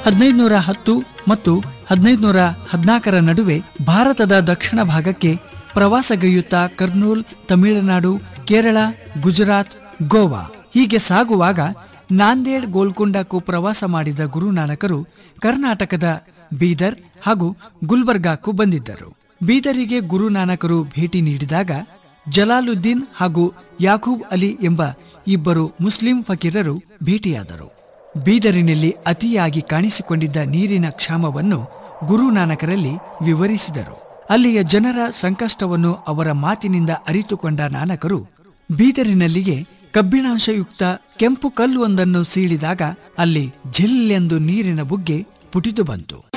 ಹದಿನೈದುನೂರ ಹತ್ತು ಮತ್ತು ಹದಿನೈದುನೂರ ಹದಿನಾಲ್ಕರ ನಡುವೆ ಭಾರತದ ದಕ್ಷಿಣ ಭಾಗಕ್ಕೆ ಪ್ರವಾಸಗೈಯುತ್ತಾ ಕರ್ನೂಲ್ ತಮಿಳುನಾಡು ಕೇರಳ ಗುಜರಾತ್ ಗೋವಾ ಹೀಗೆ ಸಾಗುವಾಗ ನಾಂದೇಡ್ ಗೋಲ್ಕೊಂಡಕ್ಕೂ ಪ್ರವಾಸ ಮಾಡಿದ ಗುರುನಾನಕರು ಕರ್ನಾಟಕದ ಬೀದರ್ ಹಾಗೂ ಗುಲ್ಬರ್ಗಾಕ್ಕೂ ಬಂದಿದ್ದರು ಬೀದರಿಗೆ ಗುರುನಾನಕರು ಭೇಟಿ ನೀಡಿದಾಗ ಜಲಾಲುದ್ದೀನ್ ಹಾಗೂ ಯಾಕೂಬ್ ಅಲಿ ಎಂಬ ಇಬ್ಬರು ಮುಸ್ಲಿಂ ಫಕೀರರು ಭೇಟಿಯಾದರು ಬೀದರಿನಲ್ಲಿ ಅತಿಯಾಗಿ ಕಾಣಿಸಿಕೊಂಡಿದ್ದ ನೀರಿನ ಕ್ಷಾಮವನ್ನು ಗುರುನಾನಕರಲ್ಲಿ ವಿವರಿಸಿದರು ಅಲ್ಲಿಯ ಜನರ ಸಂಕಷ್ಟವನ್ನು ಅವರ ಮಾತಿನಿಂದ ಅರಿತುಕೊಂಡ ನಾನಕರು ಬೀದರಿನಲ್ಲಿಗೆ ಕಬ್ಬಿಣಾಂಶಯುಕ್ತ ಕೆಂಪು ಕಲ್ಲೊಂದನ್ನು ಸೀಳಿದಾಗ ಅಲ್ಲಿ ಝಿಲ್ಲೆಂದು ನೀರಿನ ಬುಗ್ಗೆ ಪುಟಿದು ಬಂತು